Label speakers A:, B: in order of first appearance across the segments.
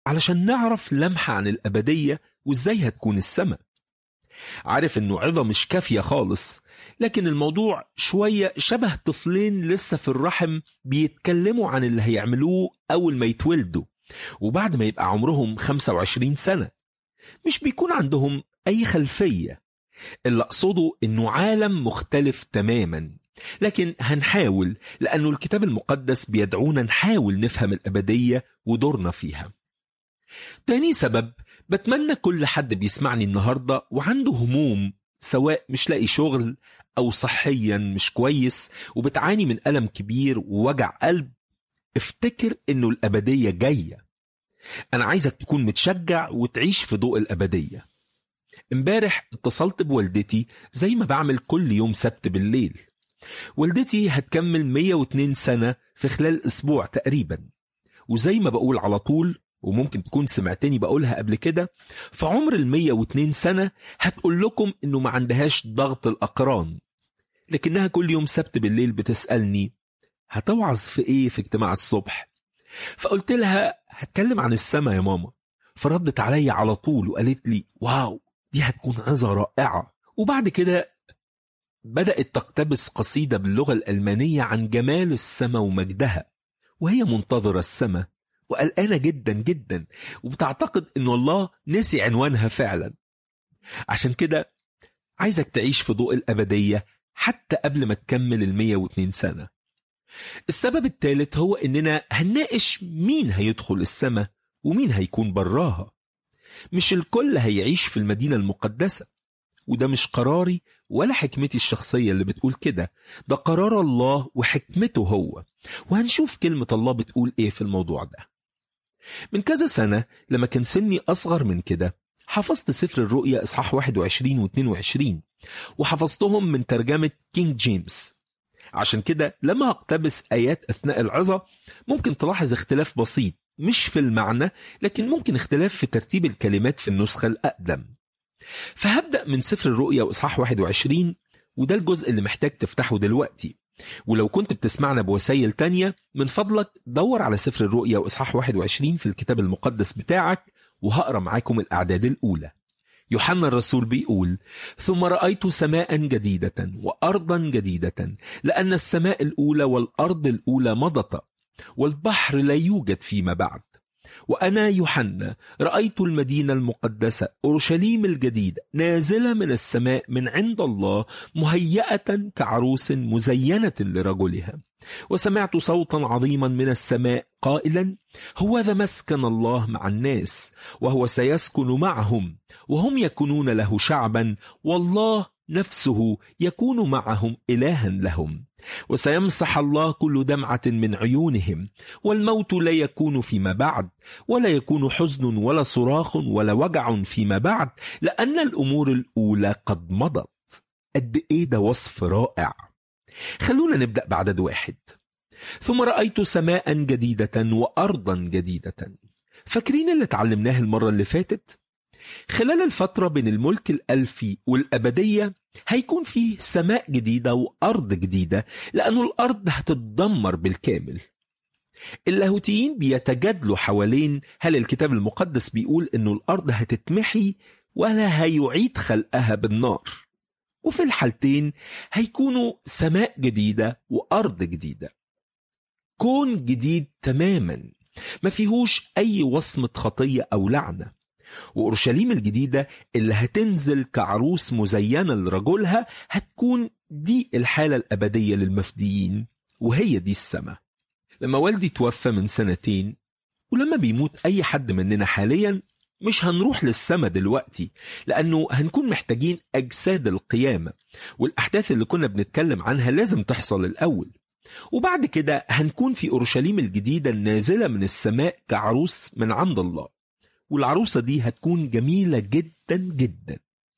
A: علشان نعرف لمحة عن الأبدية وإزاي هتكون السماء عارف إنه عظة مش كافية خالص لكن الموضوع شوية شبه طفلين لسه في الرحم بيتكلموا عن اللي هيعملوه أول ما يتولدوا وبعد ما يبقى عمرهم 25 سنة مش بيكون عندهم أي خلفية اللي أقصده إنه عالم مختلف تماما لكن هنحاول لأنه الكتاب المقدس بيدعونا نحاول نفهم الأبدية ودورنا فيها تاني سبب بتمنى كل حد بيسمعني النهاردة وعنده هموم سواء مش لاقي شغل أو صحيا مش كويس وبتعاني من ألم كبير ووجع قلب افتكر إنه الأبدية جاية أنا عايزك تكون متشجع وتعيش في ضوء الأبدية امبارح اتصلت بوالدتي زي ما بعمل كل يوم سبت بالليل والدتي هتكمل 102 سنة في خلال أسبوع تقريبا وزي ما بقول على طول وممكن تكون سمعتني بقولها قبل كده في عمر ال 102 سنة هتقول لكم إنه ما عندهاش ضغط الأقران لكنها كل يوم سبت بالليل بتسألني هتوعظ في إيه في اجتماع الصبح فقلت لها هتكلم عن السماء يا ماما فردت عليا على طول وقالت لي واو دي هتكون عظة رائعة وبعد كده بدأت تقتبس قصيدة باللغة الألمانية عن جمال السماء ومجدها وهي منتظرة السماء وقلقانة جدا جدا وبتعتقد إن الله نسي عنوانها فعلا عشان كده عايزك تعيش في ضوء الأبدية حتى قبل ما تكمل ال 102 سنة السبب الثالث هو إننا هنناقش مين هيدخل السماء ومين هيكون براها مش الكل هيعيش في المدينة المقدسة وده مش قراري ولا حكمتي الشخصية اللي بتقول كده ده قرار الله وحكمته هو وهنشوف كلمة الله بتقول ايه في الموضوع ده من كذا سنة لما كان سني أصغر من كده حفظت سفر الرؤيا إصحاح 21 و 22 وحفظتهم من ترجمة كينج جيمس عشان كده لما هقتبس آيات أثناء العظة ممكن تلاحظ اختلاف بسيط مش في المعنى لكن ممكن اختلاف في ترتيب الكلمات في النسخة الأقدم فهبدأ من سفر الرؤيا وإصحاح 21 وده الجزء اللي محتاج تفتحه دلوقتي ولو كنت بتسمعنا بوسائل تانية من فضلك دور على سفر الرؤيا وإصحاح 21 في الكتاب المقدس بتاعك وهقرا معاكم الأعداد الأولى يوحنا الرسول بيقول ثم رأيت سماء جديدة وأرضا جديدة لأن السماء الأولى والأرض الأولى مضت والبحر لا يوجد فيما بعد وأنا يوحنا رأيت المدينة المقدسة أورشليم الجديدة نازلة من السماء من عند الله مهيئة كعروس مزينة لرجلها وسمعت صوتا عظيما من السماء قائلا هو ذا مسكن الله مع الناس وهو سيسكن معهم وهم يكونون له شعبا والله نفسه يكون معهم إلها لهم وسيمسح الله كل دمعة من عيونهم والموت لا يكون فيما بعد ولا يكون حزن ولا صراخ ولا وجع فيما بعد لأن الأمور الأولى قد مضت قد إيه ده وصف رائع خلونا نبدأ بعدد واحد ثم رأيت سماء جديدة وأرضا جديدة فاكرين اللي اتعلمناه المرة اللي فاتت؟ خلال الفترة بين الملك الألفي والأبدية هيكون فيه سماء جديدة وأرض جديدة لأنه الأرض هتتدمر بالكامل اللاهوتيين بيتجادلوا حوالين هل الكتاب المقدس بيقول أنه الأرض هتتمحي ولا هيعيد خلقها بالنار وفي الحالتين هيكونوا سماء جديدة وأرض جديدة كون جديد تماما ما فيهوش أي وصمة خطية أو لعنة وأورشليم الجديدة اللي هتنزل كعروس مزينة لرجلها هتكون دي الحالة الأبدية للمفديين وهي دي السماء لما والدي توفى من سنتين ولما بيموت أي حد مننا حاليا مش هنروح للسماء دلوقتي لأنه هنكون محتاجين أجساد القيامة والأحداث اللي كنا بنتكلم عنها لازم تحصل الأول وبعد كده هنكون في أورشليم الجديدة النازلة من السماء كعروس من عند الله والعروسة دي هتكون جميلة جدا جدا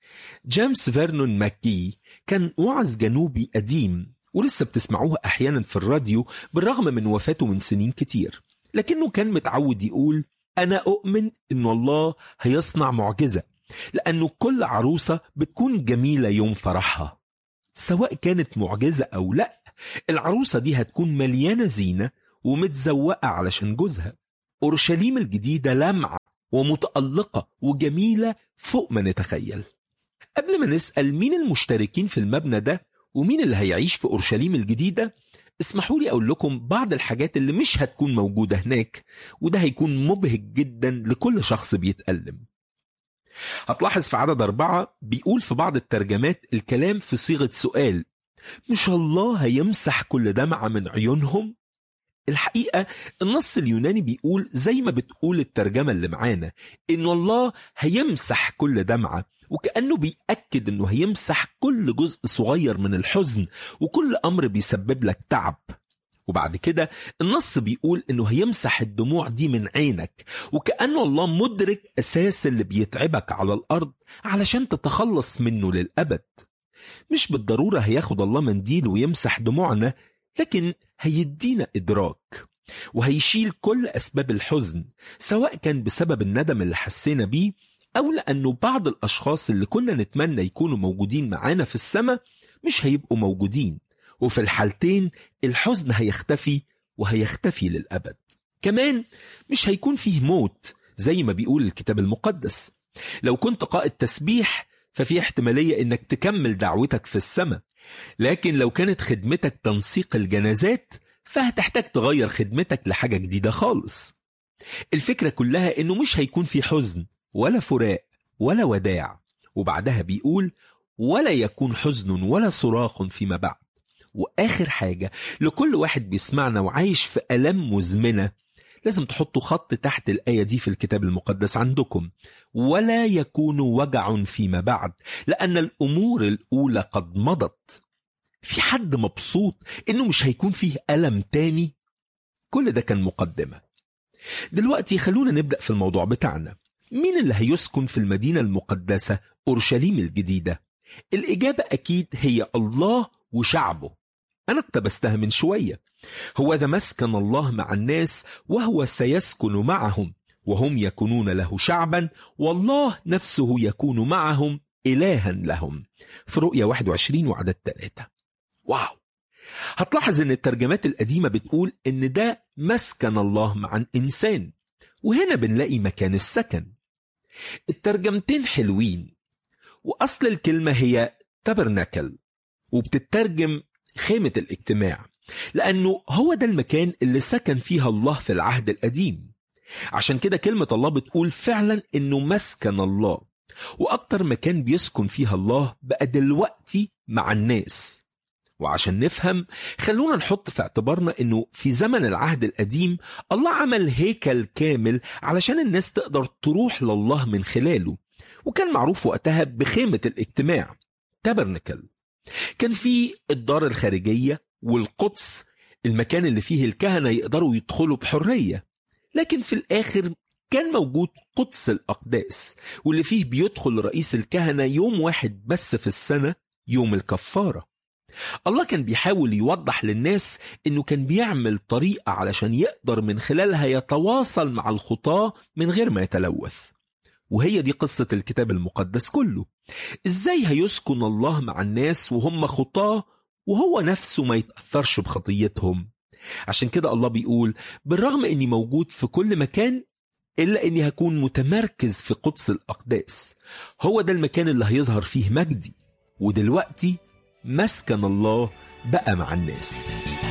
A: جيمس فيرنون ماكي كان وعظ جنوبي قديم ولسه بتسمعوه أحيانا في الراديو بالرغم من وفاته من سنين كتير لكنه كان متعود يقول أنا أؤمن إن الله هيصنع معجزة لأنه كل عروسة بتكون جميلة يوم فرحها سواء كانت معجزة أو لا العروسة دي هتكون مليانة زينة ومتزوقة علشان جوزها أورشليم الجديدة لامعة ومتألقة وجميلة فوق ما نتخيل قبل ما نسأل مين المشتركين في المبنى ده ومين اللي هيعيش في أورشليم الجديدة اسمحوا لي أقول لكم بعض الحاجات اللي مش هتكون موجودة هناك وده هيكون مبهج جدا لكل شخص بيتألم هتلاحظ في عدد أربعة بيقول في بعض الترجمات الكلام في صيغة سؤال مش الله هيمسح كل دمعة من عيونهم؟ الحقيقة النص اليوناني بيقول زي ما بتقول الترجمة اللي معانا إن الله هيمسح كل دمعة وكأنه بيأكد إنه هيمسح كل جزء صغير من الحزن وكل أمر بيسبب لك تعب وبعد كده النص بيقول إنه هيمسح الدموع دي من عينك وكأنه الله مدرك أساس اللي بيتعبك على الأرض علشان تتخلص منه للأبد مش بالضرورة هياخد الله منديل ويمسح دموعنا لكن هيدينا إدراك وهيشيل كل أسباب الحزن سواء كان بسبب الندم اللي حسينا بيه أو لأنه بعض الأشخاص اللي كنا نتمنى يكونوا موجودين معانا في السماء مش هيبقوا موجودين وفي الحالتين الحزن هيختفي وهيختفي للأبد كمان مش هيكون فيه موت زي ما بيقول الكتاب المقدس لو كنت قائد تسبيح ففي احتمالية انك تكمل دعوتك في السماء لكن لو كانت خدمتك تنسيق الجنازات فهتحتاج تغير خدمتك لحاجة جديدة خالص الفكرة كلها انه مش هيكون في حزن ولا فراق ولا وداع وبعدها بيقول ولا يكون حزن ولا صراخ فيما بعد واخر حاجة لكل واحد بيسمعنا وعايش في الام مزمنة لازم تحطوا خط تحت الآية دي في الكتاب المقدس عندكم ولا يكون وجع فيما بعد لأن الأمور الأولى قد مضت في حد مبسوط إنه مش هيكون فيه ألم تاني كل ده كان مقدمة دلوقتي خلونا نبدأ في الموضوع بتاعنا مين اللي هيسكن في المدينة المقدسة أورشليم الجديدة الإجابة أكيد هي الله وشعبه أنا اقتبستها من شوية هو ذا مسكن الله مع الناس وهو سيسكن معهم وهم يكونون له شعبا والله نفسه يكون معهم إلها لهم في رؤية 21 وعدد 3 واو هتلاحظ ان الترجمات القديمة بتقول ان ده مسكن الله مع الإنسان وهنا بنلاقي مكان السكن الترجمتين حلوين وأصل الكلمة هي تبرنكل وبتترجم خيمة الاجتماع لأنه هو ده المكان اللي سكن فيها الله في العهد القديم عشان كده كلمة الله بتقول فعلا إنه مسكن الله وأكتر مكان بيسكن فيها الله بقى دلوقتي مع الناس وعشان نفهم خلونا نحط في اعتبارنا انه في زمن العهد القديم الله عمل هيكل كامل علشان الناس تقدر تروح لله من خلاله وكان معروف وقتها بخيمة الاجتماع تبرنكل كان في الدار الخارجية والقدس المكان اللي فيه الكهنة يقدروا يدخلوا بحرية لكن في الآخر كان موجود قدس الأقداس واللي فيه بيدخل رئيس الكهنة يوم واحد بس في السنة يوم الكفارة الله كان بيحاول يوضح للناس انه كان بيعمل طريقة علشان يقدر من خلالها يتواصل مع الخطاة من غير ما يتلوث وهي دي قصة الكتاب المقدس كله ازاي هيسكن الله مع الناس وهم خطاة وهو نفسه ما يتأثرش بخطيتهم عشان كده الله بيقول بالرغم اني موجود في كل مكان إلا إني هكون متمركز في قدس الأقداس هو ده المكان اللي هيظهر فيه مجدي ودلوقتي مسكن الله بقى مع الناس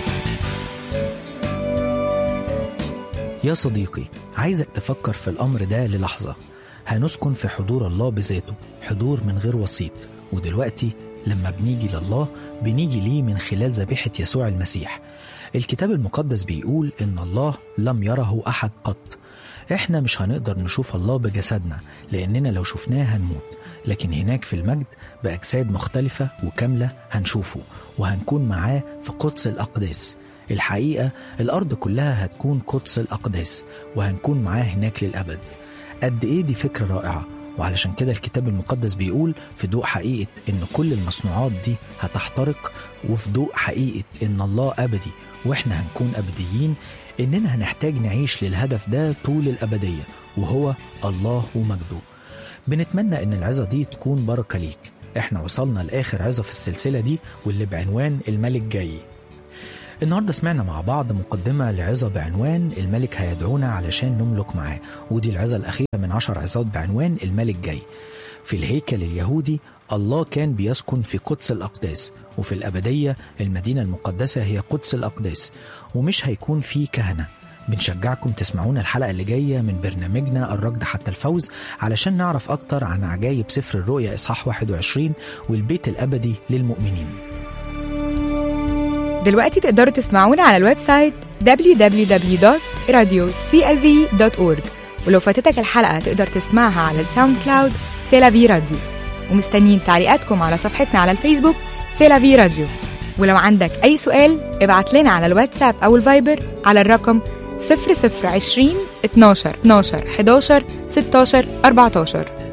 B: يا صديقي عايزك تفكر في الأمر ده للحظة هنسكن في حضور الله بذاته حضور من غير وسيط ودلوقتي لما بنيجي لله بنيجي ليه من خلال ذبيحة يسوع المسيح الكتاب المقدس بيقول إن الله لم يره أحد قط إحنا مش هنقدر نشوف الله بجسدنا لأننا لو شفناه هنموت لكن هناك في المجد بأجساد مختلفة وكاملة هنشوفه وهنكون معاه في قدس الأقداس الحقيقة الأرض كلها هتكون قدس الأقداس وهنكون معاه هناك للأبد قد إيه دي فكرة رائعة وعلشان كده الكتاب المقدس بيقول في ضوء حقيقة إن كل المصنوعات دي هتحترق وفي ضوء حقيقة إن الله أبدي وإحنا هنكون أبديين إننا هنحتاج نعيش للهدف ده طول الأبدية وهو الله ومجده بنتمنى إن العظة دي تكون بركة ليك إحنا وصلنا لآخر عظة في السلسلة دي واللي بعنوان الملك جاي النهارده سمعنا مع بعض مقدمة لعظة بعنوان الملك هيدعونا علشان نملك معاه ودي العظة الأخيرة من عشر عظات بعنوان الملك جاي في الهيكل اليهودي الله كان بيسكن في قدس الأقداس وفي الأبدية المدينة المقدسة هي قدس الأقداس ومش هيكون في كهنة بنشجعكم تسمعونا الحلقة اللي جاية من برنامجنا الركض حتى الفوز علشان نعرف أكتر عن عجائب سفر الرؤيا إصحاح 21 والبيت الأبدي للمؤمنين
C: دلوقتي تقدروا تسمعونا على الويب سايت www.radioclv.org ولو فاتتك الحلقة تقدر تسمعها على الساوند كلاود سيلافي راديو ومستنيين تعليقاتكم على صفحتنا على الفيسبوك سيلافي راديو ولو عندك أي سؤال ابعت لنا على الواتساب أو الفايبر على الرقم 0020 12 12 11 16 14